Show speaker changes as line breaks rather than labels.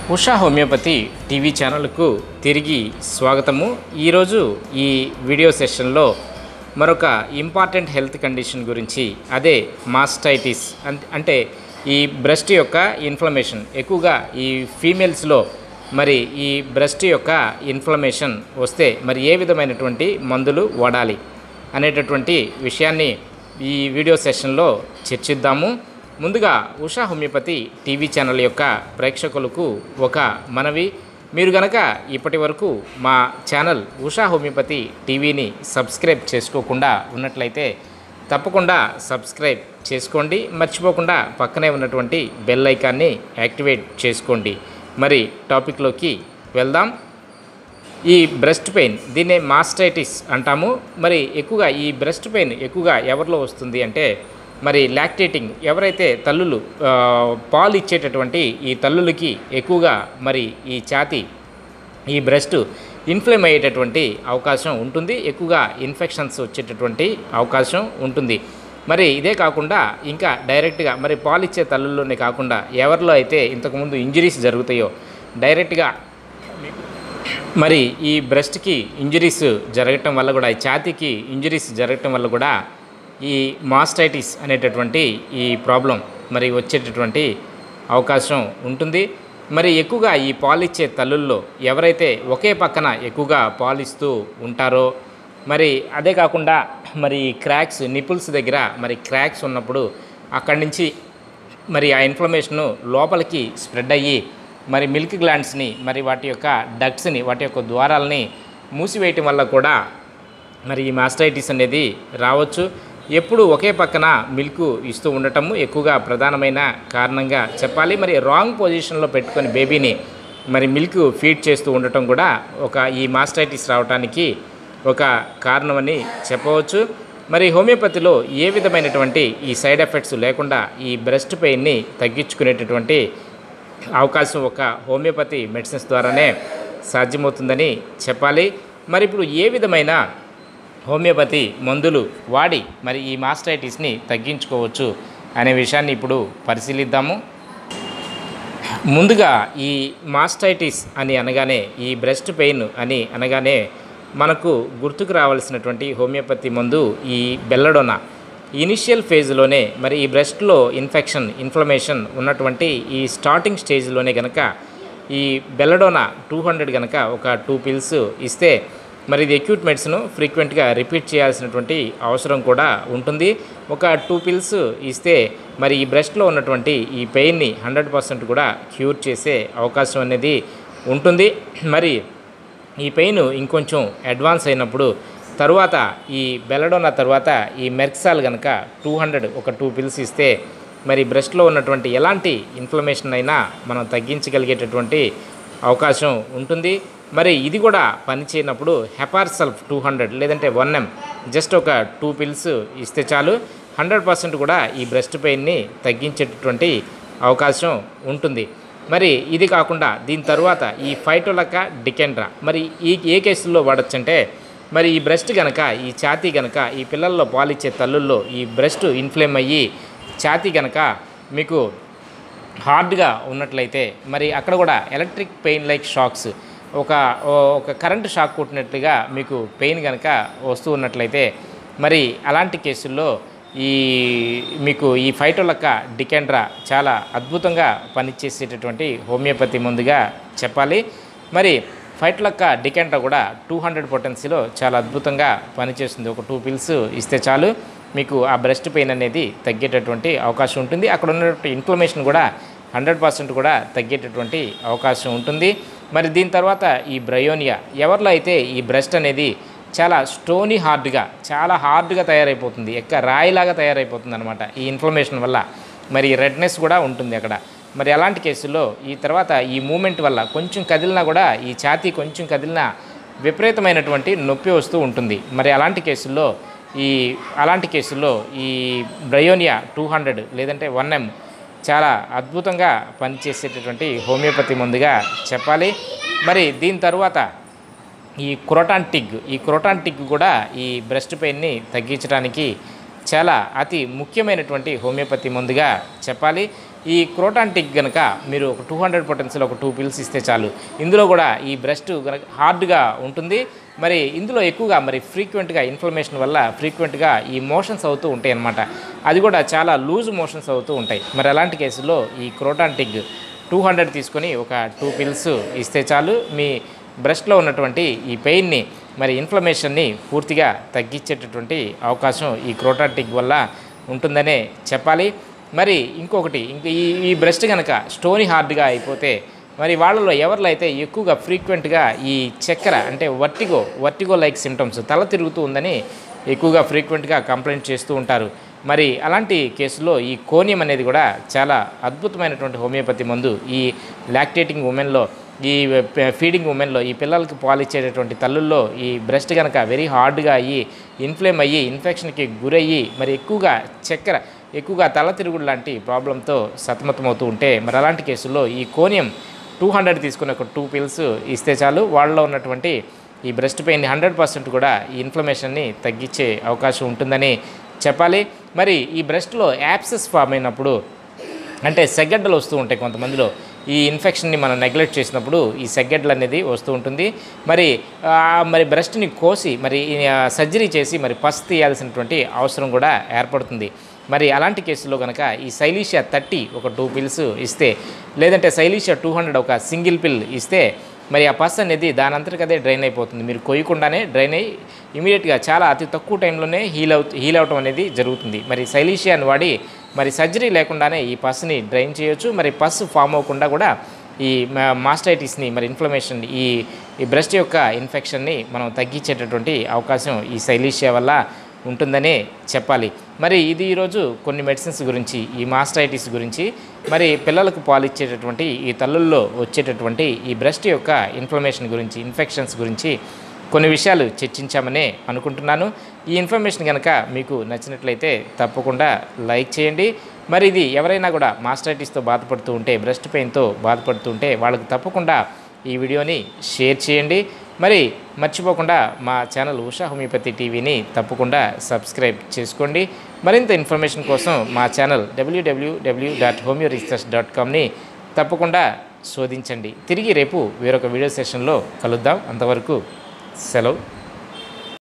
Usha homeopathy TV ఛానల్కు తిరిగి స్వాగతము ఈరోజు ఈ వీడియో సెషన్లో మరొక ఇంపార్టెంట్ హెల్త్ కండిషన్ గురించి అదే మాస్టైటిస్ అం- అంటే ఈ బ్రెస్ట్ యొక్క ఇన్ఫ్లమేషన్ ఎక్కువగా ఈ ఫీమేల్స్లో మరి ఈ బ్రెస్ట్ యొక్క ఇన్ఫ్లమేషన్ వస్తే మరి ఏ విధమైనటువంటి మందులు వాడాలి అనేటటువంటి విషయాన్ని ఈ వీడియో సెషన్లో చర్చిద్దాము ముందుగా ఉషా హోమియోపతి టీవీ ఛానల్ యొక్క ప్రేక్షకులకు ఒక మనవి మీరు గనక ఇప్పటి వరకు మా ఛానల్ ఉషా హోమియోపతి టీవీని సబ్స్క్రైబ్ చేసుకోకుండా ఉన్నట్లయితే తప్పకుండా సబ్స్క్రైబ్ చేసుకోండి మర్చిపోకుండా పక్కనే ఉన్నటువంటి బెల్ ఐకాన్ని యాక్టివేట్ చేసుకోండి మరి టాపిక్లోకి వెళ్దాం ఈ బ్రెస్ట్ పెయిన్ దీన్నే మాస్టైటిస్ అంటాము మరి ఎక్కువగా ఈ బ్రెస్ట్ పెయిన్ ఎక్కువగా ఎవరిలో వస్తుంది అంటే మరి లాక్టేటింగ్ ఎవరైతే తల్లులు ఆ, పాలు ఇచ్చేటటువంటి ఈ తల్లులకి ఎక్కువగా మరి ఈ ఛాతి ఈ బ్రెస్ట్ ఇన్ఫ్లేమ్ అయ్యేటటువంటి అవకాశం ఉంటుంది ఎక్కువగా ఇన్ఫెక్షన్స్ వచ్చేటటువంటి అవకాశం ఉంటుంది మరి ఇదే కాకుండా ఇంకా డైరెక్ట్గా మరి పాలిచ్చే తల్లుల్లోనే కాకుండా ఎవరిలో అయితే ఇంతకుముందు ఇంజరీస్ జరుగుతాయో డైరెక్ట్గా మరి ఈ బ్రెస్ట్కి ఇంజరీస్ జరగటం వల్ల కూడా ఈ ఛాతీకి ఇంజరీస్ జరగటం వల్ల కూడా ఈ మాస్టైటిస్ అనేటటువంటి ఈ ప్రాబ్లం మరి వచ్చేటటువంటి అవకాశం ఉంటుంది మరి ఎక్కువగా ఈ పాలిచ్చే తల్లుల్లో ఎవరైతే ఒకే పక్కన ఎక్కువగా పాలిస్తూ ఉంటారో మరి అదే కాకుండా మరి క్రాక్స్ నిపుల్స్ దగ్గర మరి క్రాక్స్ ఉన్నప్పుడు అక్కడి నుంచి మరి ఆ ఇన్ఫ్లమేషను లోపలికి స్ప్రెడ్ అయ్యి మరి మిల్క్ గ్లాండ్స్ని మరి వాటి యొక్క డక్ట్స్ని వాటి యొక్క ద్వారాలని మూసివేయటం వల్ల కూడా మరి ఈ మాస్టైటిస్ అనేది రావచ్చు ఎప్పుడు ఒకే పక్కన మిల్క్ ఇస్తూ ఉండటము ఎక్కువగా ప్రధానమైన కారణంగా చెప్పాలి మరి రాంగ్ పొజిషన్లో పెట్టుకొని బేబీని మరి మిల్క్ ఫీడ్ చేస్తూ ఉండటం కూడా ఒక ఈ మాస్టైటిస్ రావడానికి ఒక కారణమని చెప్పవచ్చు మరి హోమియోపతిలో ఏ విధమైనటువంటి ఈ సైడ్ ఎఫెక్ట్స్ లేకుండా ఈ బ్రెస్ట్ పెయిన్ని తగ్గించుకునేటటువంటి అవకాశం ఒక హోమియోపతి మెడిసిన్స్ ద్వారానే సాధ్యమవుతుందని చెప్పాలి మరి ఇప్పుడు ఏ విధమైన హోమియోపతి మందులు వాడి మరి ఈ మాస్టైటిస్ని తగ్గించుకోవచ్చు అనే విషయాన్ని ఇప్పుడు పరిశీలిద్దాము ముందుగా ఈ మాస్టైటిస్ అని అనగానే ఈ బ్రెస్ట్ పెయిన్ అని అనగానే మనకు గుర్తుకు రావాల్సినటువంటి హోమియోపతి మందు ఈ బెల్లడోనా ఇనిషియల్ ఫేజ్లోనే మరి ఈ బ్రెస్ట్లో ఇన్ఫెక్షన్ ఇన్ఫ్లమేషన్ ఉన్నటువంటి ఈ స్టార్టింగ్ స్టేజ్లోనే కనుక ఈ బెల్లడోనా టూ హండ్రెడ్ కనుక ఒక టూ పిల్స్ ఇస్తే మరి ఇది అక్యూట్ మెడిసిన్ ఫ్రీక్వెంట్గా రిపీట్ చేయాల్సినటువంటి అవసరం కూడా ఉంటుంది ఒక టూ పిల్స్ ఇస్తే మరి ఈ బ్రెస్ట్లో ఉన్నటువంటి ఈ పెయిన్ని హండ్రెడ్ పర్సెంట్ కూడా క్యూర్ చేసే అవకాశం అనేది ఉంటుంది మరి ఈ పెయిన్ ఇంకొంచెం అడ్వాన్స్ అయినప్పుడు తరువాత ఈ బెలడోనా తర్వాత ఈ మెర్క్సాల్ కనుక టూ హండ్రెడ్ ఒక టూ పిల్స్ ఇస్తే మరి బ్రెస్ట్లో ఉన్నటువంటి ఎలాంటి ఇన్ఫ్లమేషన్ అయినా మనం తగ్గించగలిగేటటువంటి అవకాశం ఉంటుంది మరి ఇది కూడా పనిచేయనప్పుడు హెపార్సల్ఫ్ టూ హండ్రెడ్ లేదంటే వన్ ఎం జస్ట్ ఒక టూ పిల్స్ ఇస్తే చాలు హండ్రెడ్ పర్సెంట్ కూడా ఈ బ్రెస్ట్ పెయిన్ని తగ్గించేటటువంటి అవకాశం ఉంటుంది మరి ఇది కాకుండా దీని తర్వాత ఈ ఫైటోలక డికెండ్రా మరి ఈ ఏ కేసుల్లో వాడచ్చంటే మరి ఈ బ్రెస్ట్ గనక ఈ ఛాతీ గనక ఈ పిల్లల్లో పాలిచ్చే తల్లుల్లో ఈ బ్రెస్ట్ ఇన్ఫ్లేమ్ అయ్యి ఛాతీ గనక మీకు హార్డ్గా ఉన్నట్లయితే మరి అక్కడ కూడా ఎలక్ట్రిక్ పెయిన్ లైక్ షాక్స్ ఒక ఓ- ఒక కరెంట్ షాక్ కొట్టినట్లుగా మీకు పెయిన్ కనుక వస్తూ ఉన్నట్లయితే మరి అలాంటి కేసుల్లో ఈ మీకు ఈ ఫైటోలక్క డికెండ్రా చాలా అద్భుతంగా పనిచేసేటటువంటి హోమియోపతి ముందుగా చెప్పాలి మరి ఫైట్లక్క డికెండ్రా కూడా టూ హండ్రెడ్ పొటెన్సీలో చాలా అద్భుతంగా పనిచేస్తుంది ఒక టూ పిల్స్ ఇస్తే చాలు మీకు ఆ బ్రెస్ట్ పెయిన్ అనేది తగ్గేటటువంటి అవకాశం ఉంటుంది అక్కడ ఉన్నటువంటి ఇన్ఫ్లమేషన్ కూడా హండ్రెడ్ పర్సెంట్ కూడా తగ్గేటటువంటి అవకాశం ఉంటుంది మరి దీని తర్వాత ఈ బ్రయోనియా ఎవరిలో అయితే ఈ బ్రెస్ట్ అనేది చాలా స్టోనీ హార్డ్గా చాలా హార్డ్గా తయారైపోతుంది ఎక్క రాయిలాగా తయారైపోతుంది అనమాట ఈ ఇన్ఫ్లమేషన్ వల్ల మరి రెడ్నెస్ కూడా ఉంటుంది అక్కడ మరి అలాంటి కేసుల్లో ఈ తర్వాత ఈ మూమెంట్ వల్ల కొంచెం కదిలినా కూడా ఈ ఛాతీ కొంచెం కదిలినా విపరీతమైనటువంటి నొప్పి వస్తూ ఉంటుంది మరి అలాంటి కేసుల్లో ఈ అలాంటి కేసుల్లో ఈ బ్రయోనియా టూ హండ్రెడ్ లేదంటే వన్ ఎం చాలా అద్భుతంగా పనిచేసేటటువంటి హోమియోపతి ముందుగా చెప్పాలి మరి దీని తర్వాత ఈ క్రోటాన్ టిగ్ ఈ క్రోటాన్ టిగ్ కూడా ఈ బ్రెస్ట్ పెయిన్ని తగ్గించడానికి చాలా అతి ముఖ్యమైనటువంటి హోమియోపతి మందుగా చెప్పాలి ఈ క్రోటాంటిక్ కనుక మీరు ఒక టూ హండ్రెడ్ పొటెన్షియల్ ఒక టూ పిల్స్ ఇస్తే చాలు ఇందులో కూడా ఈ బ్రెస్ట్ కనుక హార్డ్గా ఉంటుంది మరి ఇందులో ఎక్కువగా మరి ఫ్రీక్వెంట్గా ఇన్ఫ్లమేషన్ వల్ల ఫ్రీక్వెంట్గా ఈ మోషన్స్ అవుతూ ఉంటాయి అన్నమాట అది కూడా చాలా లూజ్ మోషన్స్ అవుతూ ఉంటాయి మరి అలాంటి కేసుల్లో ఈ క్రోటాంటిక్ టూ హండ్రెడ్ తీసుకొని ఒక టూ పిల్స్ ఇస్తే చాలు మీ బ్రెస్ట్లో ఉన్నటువంటి ఈ పెయిన్ని మరి ఇన్ఫ్లమేషన్ని పూర్తిగా తగ్గించేటటువంటి అవకాశం ఈ క్రోటాటిక్ వల్ల ఉంటుందనే చెప్పాలి మరి ఇంకొకటి ఇంక ఈ ఈ బ్రెస్ట్ కనుక స్టోనీ హార్డ్గా అయిపోతే మరి వాళ్ళలో ఎవరిలో అయితే ఎక్కువగా ఫ్రీక్వెంట్గా ఈ చక్కెర అంటే వర్టిగో వర్టిగో లైక్ సిమ్టమ్స్ తల తిరుగుతూ ఉందని ఎక్కువగా ఫ్రీక్వెంట్గా కంప్లైంట్ చేస్తూ ఉంటారు మరి అలాంటి కేసులో ఈ కోనియం అనేది కూడా చాలా అద్భుతమైనటువంటి హోమియోపతి మందు ఈ లాక్టేటింగ్ ఉమెన్లో ఈ ఫీడింగ్ ఉమెన్లో ఈ పిల్లలకి పాలు ఇచ్చేటటువంటి తల్లుల్లో ఈ బ్రెస్ట్ కనుక వెరీ హార్డ్గా అయ్యి ఇన్ఫ్లేమ్ అయ్యి ఇన్ఫెక్షన్కి గురయ్యి మరి ఎక్కువగా చక్కెర ఎక్కువగా తల తిరుగుడు లాంటి ప్రాబ్లంతో సతమతమవుతూ ఉంటే మరి అలాంటి కేసుల్లో ఈ కోనియం టూ హండ్రెడ్ తీసుకుని ఒక టూ పిల్స్ ఇస్తే చాలు వాళ్ళలో ఉన్నటువంటి ఈ బ్రెస్ట్ పెయిన్ హండ్రెడ్ పర్సెంట్ కూడా ఈ ఇన్ఫ్లమేషన్ని తగ్గించే అవకాశం ఉంటుందని చెప్పాలి మరి ఈ బ్రెస్ట్లో యాప్సెస్ ఫామ్ అయినప్పుడు అంటే సెగ్గడ్డలు వస్తూ ఉంటాయి కొంతమందిలో ఈ ఇన్ఫెక్షన్ని మనం నెగ్లెక్ట్ చేసినప్పుడు ఈ సెగ్గడ్డలు అనేది వస్తూ ఉంటుంది మరి ఆ, మరి బ్రెస్ట్ని కోసి మరి సర్జరీ చేసి మరి పస్ తీయాల్సినటువంటి అవసరం కూడా ఏర్పడుతుంది మరి అలాంటి కేసులో కనుక ఈ సైలీషియా థర్టీ ఒక టూ పిల్స్ ఇస్తే లేదంటే సైలీషియా టూ హండ్రెడ్ ఒక సింగిల్ పిల్ ఇస్తే మరి ఆ పస్ అనేది దాని అంతటికి అదే డ్రైన్ అయిపోతుంది మీరు కొయ్యకుండానే డ్రైన్ అయ్యి ఇమీడియట్గా చాలా అతి తక్కువ టైంలోనే హీల్ అవు హీల్ అవటం అనేది జరుగుతుంది మరి సైలీషియాని వాడి మరి సర్జరీ లేకుండానే ఈ పస్ని డ్రైన్ చేయొచ్చు మరి పస్ ఫామ్ అవ్వకుండా కూడా ఈ మా- మాస్టైటిస్ని మరి ఇన్ఫ్లమేషన్ ఈ ఈ బ్రెస్ట్ యొక్క ఇన్ఫెక్షన్ని మనం తగ్గించేటటువంటి అవకాశం ఈ సైలీషియా వల్ల ఉంటుందనే చెప్పాలి మరి ఇది ఈరోజు కొన్ని మెడిసిన్స్ గురించి ఈ మాస్టైటిస్ గురించి మరి పిల్లలకు పాలు ఇచ్చేటటువంటి ఈ తల్లుల్లో వచ్చేటటువంటి ఈ బ్రెస్ట్ యొక్క ఇన్ఫ్లమేషన్ గురించి ఇన్ఫెక్షన్స్ గురించి కొన్ని విషయాలు చర్చించామనే అనుకుంటున్నాను ఈ ఇన్ఫర్మేషన్ కనుక మీకు నచ్చినట్లయితే తప్పకుండా లైక్ చేయండి మరి ఇది ఎవరైనా కూడా మాస్టైటిస్తో బాధపడుతూ ఉంటే బ్రెస్ట్ పెయిన్తో బాధపడుతూ ఉంటే వాళ్ళకి తప్పకుండా ఈ వీడియోని షేర్ చేయండి మరి మర్చిపోకుండా మా ఛానల్ ఉషా హోమియోపతి టీవీని తప్పకుండా సబ్స్క్రైబ్ చేసుకోండి మరింత ఇన్ఫర్మేషన్ కోసం మా channel W W W dot homeo research dot కామ్ని తప్పకుండా శోధించండి తిరిగి రేపు వేరొక వీడియో సెషన్లో కలుద్దాం అంతవరకు సెలవు